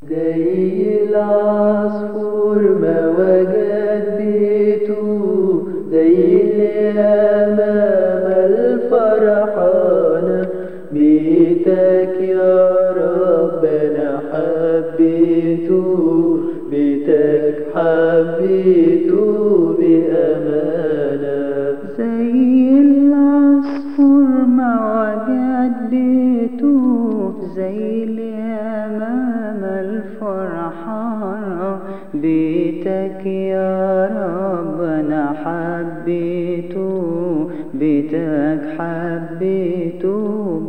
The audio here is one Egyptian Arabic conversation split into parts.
زي العصفور ما وجد بيته زي اليمامة الفرحانة بيتك يا رب أنا حبيته بيتك حبيته بأمانة زي العصفور ما وجد بيته زي اليمام الفرحانة بيتك يا رب أنا حبيته بيتك حبيته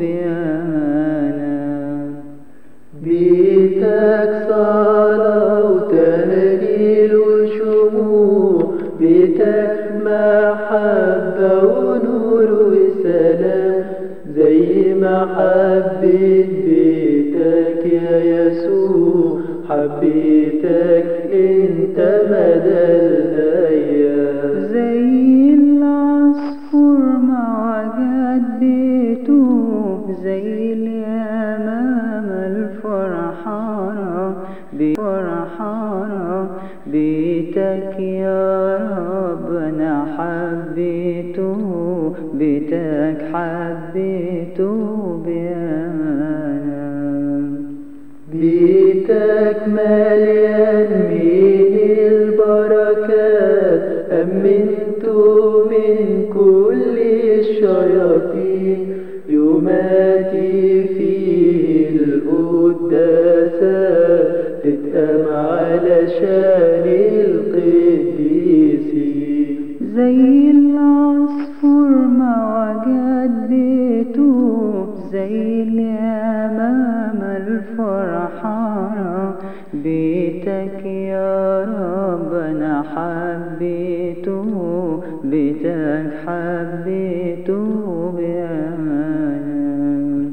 بأمانة بيتك صلاة وتهليل وشموع بيتك محبة ونور وسلام زي ما حبيت بيتك يا يسوع حبيتك انت مدى الايام زي العصفور ما وجد بيته زي اليمام الفرحانة بفرحانة بيتك يا رب أنا حبيته بيتك حبيته بأمانة بيتك مليان من البركات أمنته من كل الشياطين يوماتي فيه القداسات تتقام علشان القديسين زي العصفور ما وجد بيته زي اليمام الفرحانة بيتك يا رب أنا حبيته بيتك حبيته بأمانة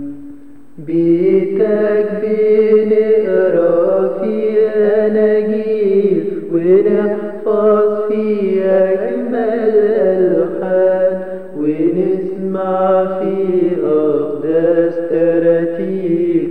بيتك بنقرا فيه أناجيل ونحفظ فيه أجمل ألحان ونسمع فيه أقدس تراتيل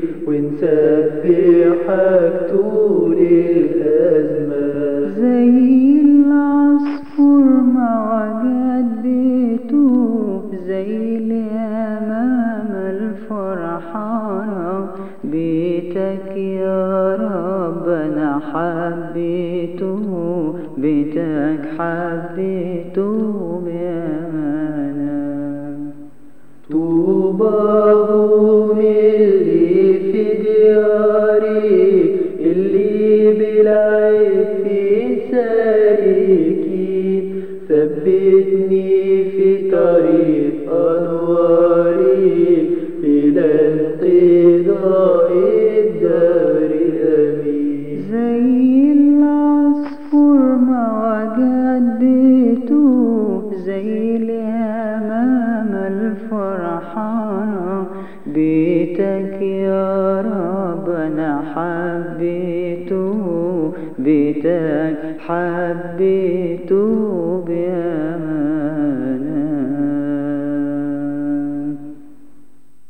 ونسبحك طول الأزمان زي العصفور ما وجد بيته زي اليمام الفرحانة بيتك يا رب أنا حبيته بيتك حبيته بأمانة طوباهم اللي في دياري اللي بالعيب في سالكين ثبتني في طريق أنواري إلى انقضاء الدار أمين زي العصفور ما وجد بيته زي اليمام الفرحانة بيتك يا رب أنا حبيته بيتك حبيته بأمان